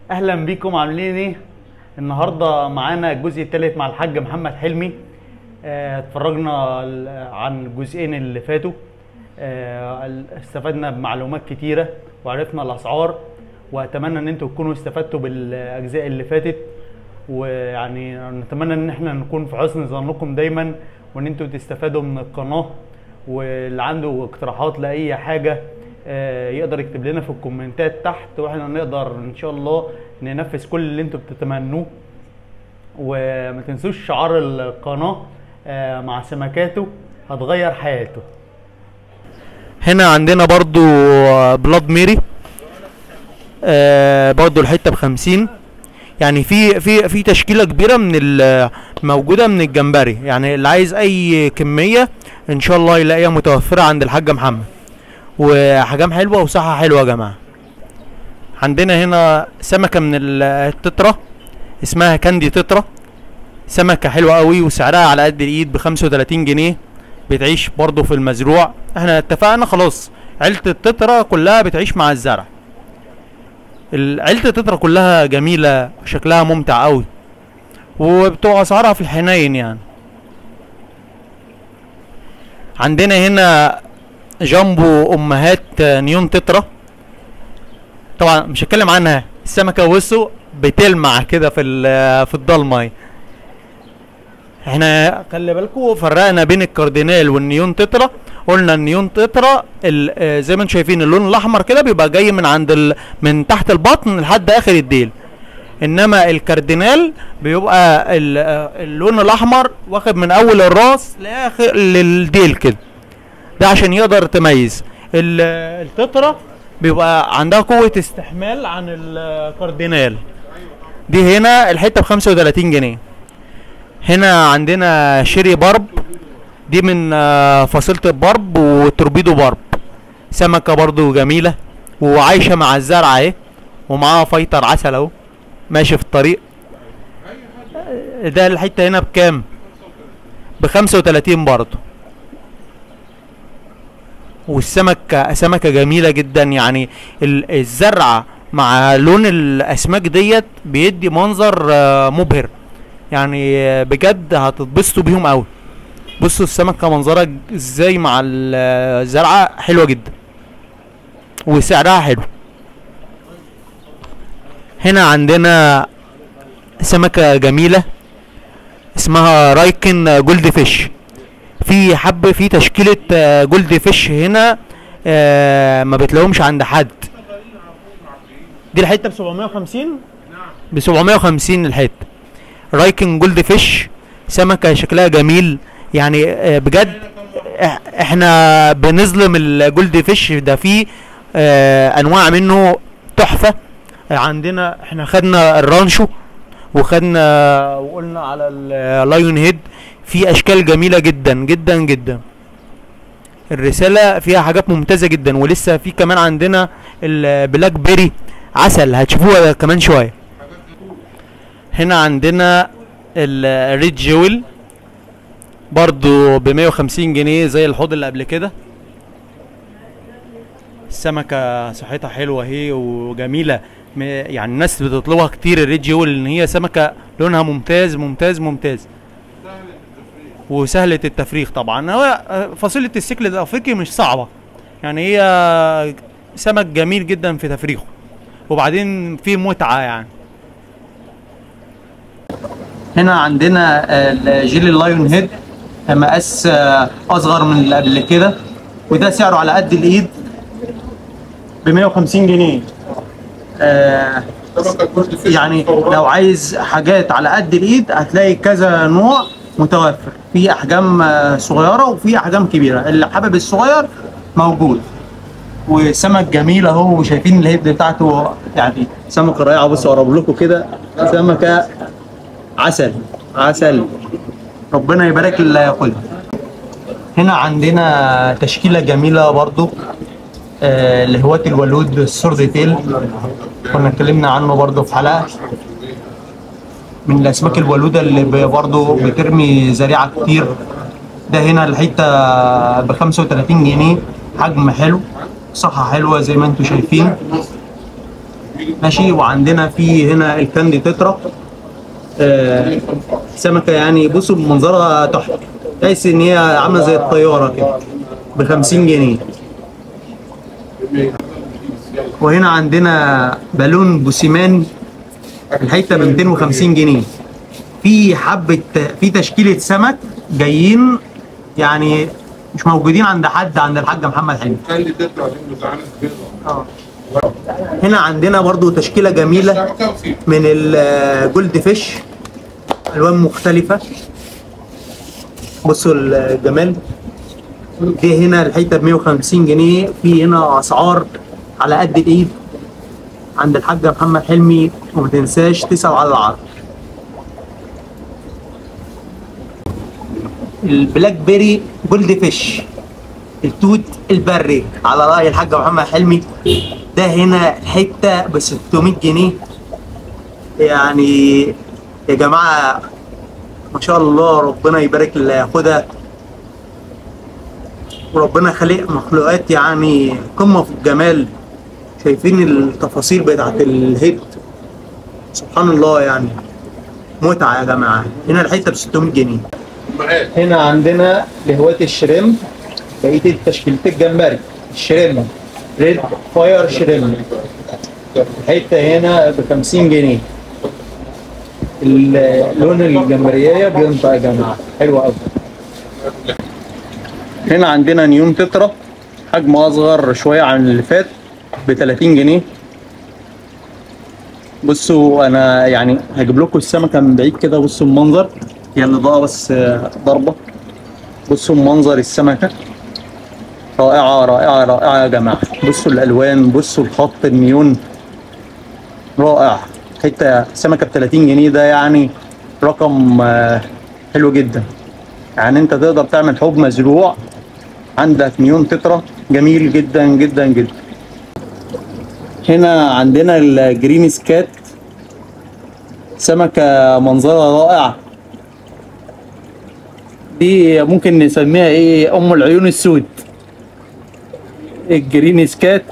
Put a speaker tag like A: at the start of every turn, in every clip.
A: اهلا بيكم عاملين ايه النهارده معانا الجزء الثالث مع الحاج محمد حلمي آه، اتفرجنا ال- عن الجزئين اللي فاتوا آه، ال- استفدنا بمعلومات كتيره وعرفنا الاسعار واتمنى ان انتوا تكونوا استفدتوا بالاجزاء اللي فاتت ويعني نتمنى ان احنا نكون في حسن ظنكم دايما وان انتوا تستفادوا من القناه واللي عنده اقتراحات لاي حاجه آه، يقدر يكتب لنا في الكومنتات تحت واحنا نقدر ان شاء الله ننفذ كل اللي انتوا بتتمنوه وما تنسوش شعار القناه آه، مع سمكاته هتغير حياته
B: هنا عندنا برضو بلاد ميري آه برضو الحته بخمسين يعني في في في تشكيله كبيره من ال- موجوده من الجمبري يعني اللي عايز اي كميه ان شاء الله يلاقيها متوفره عند الحاج محمد وحجم حلوه وصحه حلوه يا جماعه عندنا هنا سمكه من ال- التترا اسمها كاندي تترا سمكه حلوه قوي وسعرها على قد الايد ب 35 جنيه بتعيش برضه في المزروع احنا اتفقنا خلاص عيلة التترا كلها بتعيش مع الزرع ال- عيلة التترا كلها جميلة شكلها ممتع قوي وبتوع اسعارها في الحنين يعني عندنا هنا جامبو امهات نيون تترا طبعا مش هتكلم عنها السمكة وسو بتلمع كده في ال- في الضلمه احنا خلي بالكم فرقنا بين الكاردينال والنيون تترا قلنا النيون تترا ال- آه، زي ما انتم شايفين اللون الاحمر كده بيبقى جاي من عند ال... من تحت البطن لحد اخر الديل انما الكاردينال بيبقى ال- آه، اللون الاحمر واخد من اول الراس لاخر للديل كده ده عشان يقدر تميز ال- آه، التترا بيبقى عندها قوة استحمال عن الكاردينال دي هنا الحتة ب 35 جنيه هنا عندنا شيري برب دي من آه، فصيلة البرب وتوربيدو برب سمكة برضو جميلة وعايشة مع الزرع اهي ومعاها فايتر عسل اهو ماشي في الطريق آه، ده الحتة هنا بكام بخمسة وتلاتين برضو والسمكة سمكة جميلة جدا يعني ال- الزرع مع لون الاسماك ديت بيدي منظر آه، مبهر يعني آه، بجد هتتبسطوا بيهم قوي بصوا السمكة منظرها ج- ازاي مع ال- آه، الزرعة حلوة جدا وسعرها حلو هنا عندنا سمكة جميلة اسمها رايكن جولد فيش في حب في تشكيلة آه، جولد فيش هنا آه، ما بتلاقوهمش عند حد دي الحتة ب 750 ب 750 الحتة رايكن جولد فيش سمكة شكلها جميل يعني آه، بجد إح- احنا بنظلم الجولد فيش ده فيه آه، انواع منه تحفة آه، عندنا احنا خدنا الرانشو وخدنا وقلنا على اللايون هيد في اشكال جميلة جدا جدا جدا الرسالة فيها حاجات ممتازة جدا ولسه في كمان عندنا البلاك بيري عسل هتشوفوها كمان شوية هنا عندنا الريد جويل برضو ب 150 جنيه زي الحوض اللي قبل كده السمكة صحتها حلوة اهي وجميلة م- يعني الناس بتطلبها كتير الريد جويل ان هي سمكة لونها ممتاز ممتاز ممتاز وسهلة التفريغ طبعا هو آه، فصيلة السكل الافريقي مش صعبة يعني هي سمك جميل جدا في تفريغه وبعدين فيه متعة يعني هنا عندنا الجيلي اللايون هيد مقاس آه، اصغر من اللي قبل كده وده سعره على قد الايد ب 150 جنيه آه يعني لو عايز حاجات على قد الايد هتلاقي كذا نوع متوفر في احجام آه، صغيره وفي احجام كبيره اللي حابب الصغير موجود وسمك جميل اهو وشايفين الهيد بتاعته يعني سمكه رائعه بصوا اقرب لكم كده سمكه عسل عسل ربنا يبارك اللي ياكلها هنا عندنا تشكيله جميله برضو آه لهواة الولود السورد تيل كنا اتكلمنا عنه برضو في حلقه من الاسماك الولوده اللي ب- برضو بترمي ذريعه كتير ده هنا الحته ب 35 جنيه حجم حلو صحه حلوه زي ما انتم شايفين
A: ماشي وعندنا في هنا الكاندي تترا آه سمكه يعني بصوا منظرها تحفه تحس ان هي عامله زي الطياره كده ب 50 جنيه وهنا عندنا بالون بوسيمان الحته ب 250 جنيه في حبه في تشكيله سمك جايين يعني مش موجودين عند حد عند الحاج محمد حلمي
C: خلي تطلع دي بتاعنا بيضة
A: هنا عندنا برضو تشكيله جميله
C: سمكة وفي
A: من الجولد فيش الوان مختلفه بصوا الجمال دي هنا الحته ب 150 جنيه في هنا اسعار على قد الايد عند الحاج محمد حلمي وما تنساش تسأل على العرض البلاك بيري جولد فيش التوت البري على رأي الحاج محمد حلمي ده هنا الحته ب 600 جنيه يعني يا جماعه ما شاء الله ربنا يبارك اللي ياخدها وربنا خلق مخلوقات يعني قمه في الجمال شايفين التفاصيل بتاعت الهيد سبحان الله يعني متعه يا جماعه هنا الحته ب 600 جنيه
C: امهات
A: هنا عندنا لهواة الشريمب بقية تشكيلة الجمبري الشريمب ريد فاير شريمب الحتة هنا ب 50 جنيه ال- لون الجمبرية بينطق يا جماعة حلوة أوي هنا عندنا نيوم تترا حجم أصغر شوية عن اللي فات ب 30 جنيه بصوا انا يعني هجيب لكم السمكه من بعيد كده بصوا المنظر هي الاضاءه بس آه، ضربه بصوا منظر السمكه رائعه رائعه رائعه يا جماعه بصوا الالوان بصوا الخط النيون رائع حته سمكه ب 30 جنيه ده يعني رقم آه، حلو جدا يعني انت تقدر تعمل حوض مزروع عندك نيون تترا جميل جدا جدا جدا هنا عندنا الجرين سكات سمكة منظرها رائع دي ممكن نسميها ايه ام العيون السود الجرين سكات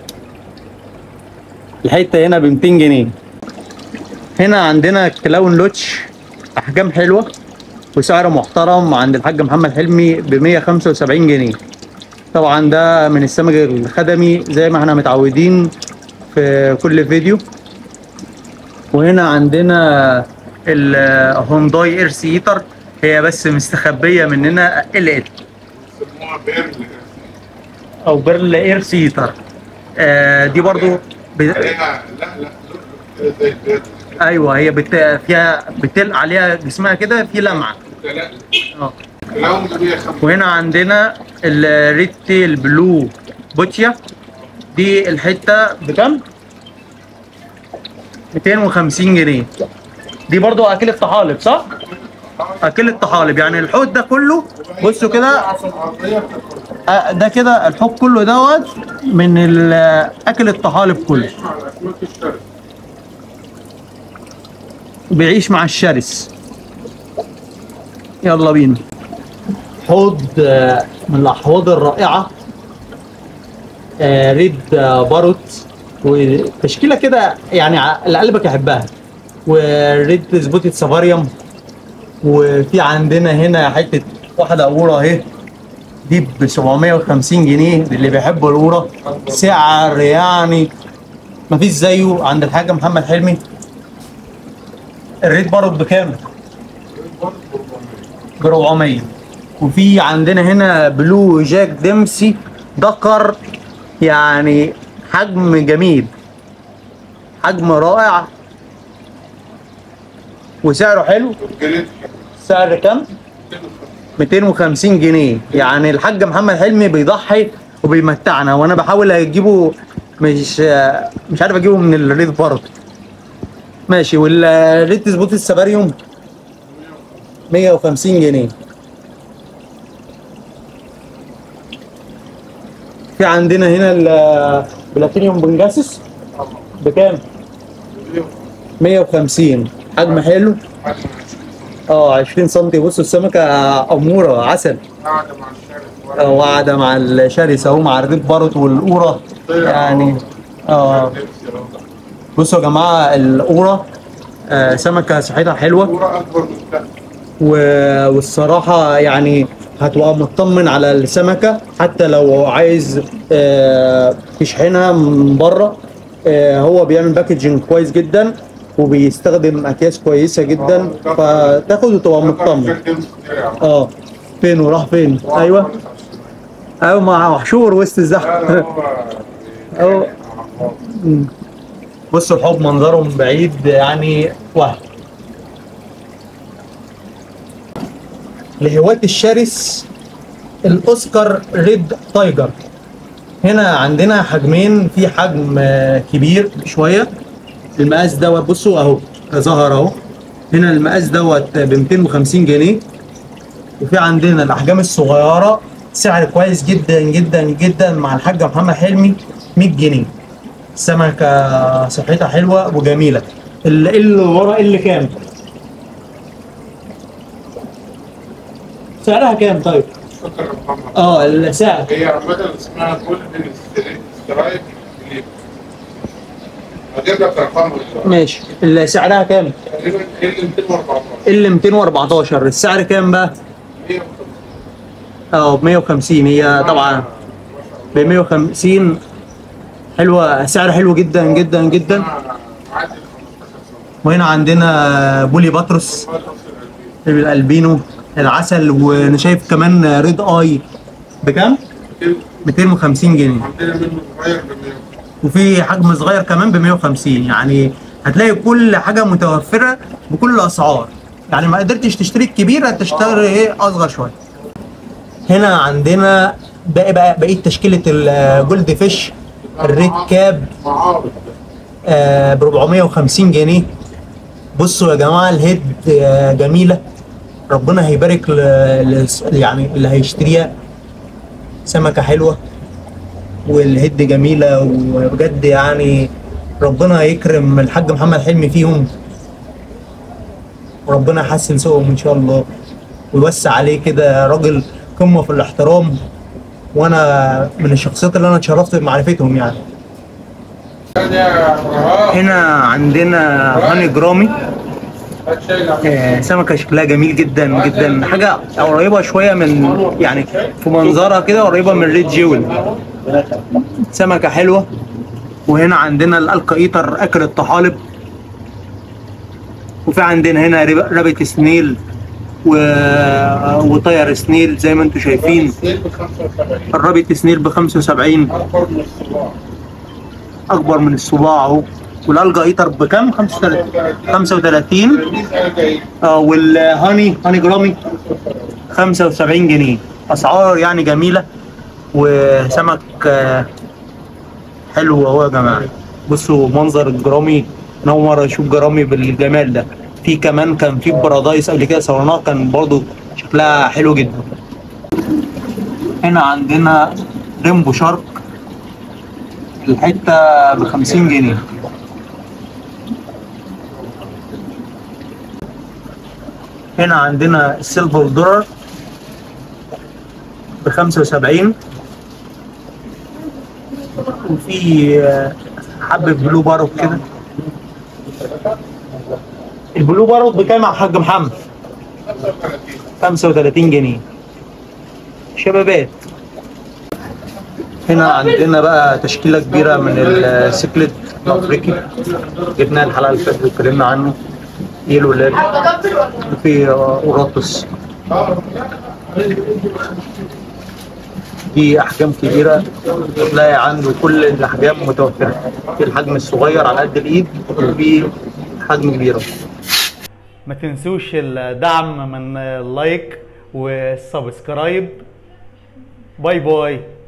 A: الحتة هنا ب 200 جنيه هنا عندنا كلاون لوتش احجام حلوة وسعر محترم عند الحاج محمد حلمي ب 175 جنيه طبعا ده من السمك الخدمي زي ما احنا متعودين في كل فيديو وهنا عندنا الهونداي اير سيتر هي بس مستخبيه مننا قلقت
C: سموها بيرل
A: او بيرل اير سيتر آه دي برضو ب...
C: عليها لا لا لؤلؤ كده زي البيرل
A: ايوه هي بت... فيها بتل عليها جسمها كده في لمعه
C: لا لا
A: اه
C: لون ب 150
A: وهنا عندنا الريد تيل بلو بوتيا دي الحته بكام؟ 250 جنيه دي برضو اكل الطحالب صح؟ اكل الطحالب يعني الحوض ده كله بصوا كده
C: عرضية بتاكل
A: آه، ده كده الحوض كله دوت من ال- اكل الطحالب كله
C: مع الاسماك الشرس
A: بيعيش مع الشرس يلا بينا حوض آه، من الاحواض الرائعه آه، ريد آه، باروت وتشكيله كده يعني ع- اللي قلبك يحبها وريد سبوتد سافاريوم وفي عندنا هنا حته واحده قوره اهي دي ب 750 جنيه اللي بيحبوا القوره سعر يعني مفيش زيه عند الحاج محمد حلمي الريت برضه بكام؟ ب 400 وفي عندنا هنا بلو جاك ديمسي دكر يعني حجم جميل حجم رائع وسعره حلو
C: جريت
A: سعر كام؟ 250 جنيه يعني الحاج محمد حلمي بيضحي وبيمتعنا وانا بحاول اجيبه مش مش عارف اجيبه من الريد برضه ماشي والريد سبوت السباريوم 150 جنيه في عندنا هنا البلاتينيوم بنجاسس بكام؟ 150 حجم حلو اه 20 سم بصوا السمكه اموره عسل
C: قاعدة مع الشرس
A: آه، وقاعده مع الشرس اهو مع الريد بارت والقوره يعني اه بصوا يا جماعه القوره آه سمكه صحتها حلوه
C: صورة أكبر من ده
A: و- والصراحة يعني هتبقى مطمن على السمكة حتى لو عايز آه، تشحنها من بره آه، هو بيعمل باكجينج كويس جدا وبيستخدم أكياس كويسة جدا فتاخد وتبقى مطمن اه فين وراح فين ايوه ايوه مع محشور وسط الزحمه أهو. مم. بصوا الحب منظره من بعيد يعني وهم لهواة الشرس الاوسكار ريد تايجر هنا عندنا حجمين في حجم آه، كبير شويه المقاس دوت بصوا اهو ظهر اهو هنا المقاس دوت ب 250 جنيه وفي عندنا الاحجام الصغيره سعر كويس جدا جدا جدا مع الحاج محمد حلمي 100 جنيه سمكه صحتها حلوه وجميله اللي اللي ورا اللي كام سعرها كام طيب
C: شكرا يا محمد
A: اه السعر
C: هي عامة اسمها جولدن سترايك ليب هجيب لك رقمها دلوقتي.
A: ماشي اللي سعرها كام
C: تقريبا ال 214
A: اللي 214 السعر كام بقى
C: 150
A: اه ب 150 هي طبعا ب 150 حلوه سعر حلو جدا جدا جدا
C: عادي 15
A: وهنا عندنا بولي باتروس
C: سنة 15
A: الالبينو العسل وانا شايف كمان ريد اي بكام 250 جنيه
C: عندنا منه صغير ب 100
A: وفي حجم صغير كمان ب 150 يعني هتلاقي كل حاجه متوفره بكل الاسعار يعني ما قدرتش تشتري الكبير هتشتري ايه اصغر شويه هنا عندنا باقي بقى بقيه تشكيله الجولد فيش الريد كاب
C: معارض
A: ب 450 جنيه بصوا يا جماعه الهيد آه، جميله ربنا هيبارك ل... ل... يعني اللي هيشتريها سمكه حلوه والهيد جميله وبجد يعني ربنا يكرم الحاج محمد حلمي فيهم وربنا يحسن سوقهم ان شاء الله ويوسع عليه كده راجل قمه في الاحترام وانا من الشخصيات اللي انا اتشرفت بمعرفتهم يعني هنا عندنا هاني جرامي آه، سمكة شكلها جميل جدا جدا حاجة قريبة شوية من يعني في منظرها كده قريبة من ريد جيول سمكة حلوة وهنا عندنا الألقا إيتر أكل الطحالب وفي عندنا هنا رب- رابط سنيل و... وطير سنيل زي ما انتم شايفين
C: ب 75
A: الرابط سنيل ب 75
C: اكبر من الصباع
A: أكبر من الصباع أهو والألقا إيتر بكام؟ 35 35
C: الميزة جاي
A: اه والهاني هاني جرامي 75 جنيه اسعار يعني جميله وسمك آه، حلو اهو يا جماعه بصوا منظر الجرامي أنا اول مره اشوف جرامي بالجمال ده في كمان كان في بارادايس قبل كده صورناه كان برضو شكلها حلو جدا هنا عندنا ريمبو شارك الحته ب 50 جنيه هنا عندنا السيلفر دولار ب 75 وفي آه، حبة بلو بارود كده البلو بارود بكام يا حاج محمد؟ 35 جنيه شبابات هنا عندنا بقى تشكيلة كبيرة من السكلت الأفريقي جبناه الحلقة اللي فاتت واتكلمنا عنه يلو لاب وفي أوراطس في أحجام كبيرة تلاقي عنده كل الأحجام متوفرة في الحجم الصغير على قد الإيد وفي حجم كبير ما تنسوش الدعم من اللايك والسبسكرايب باي باي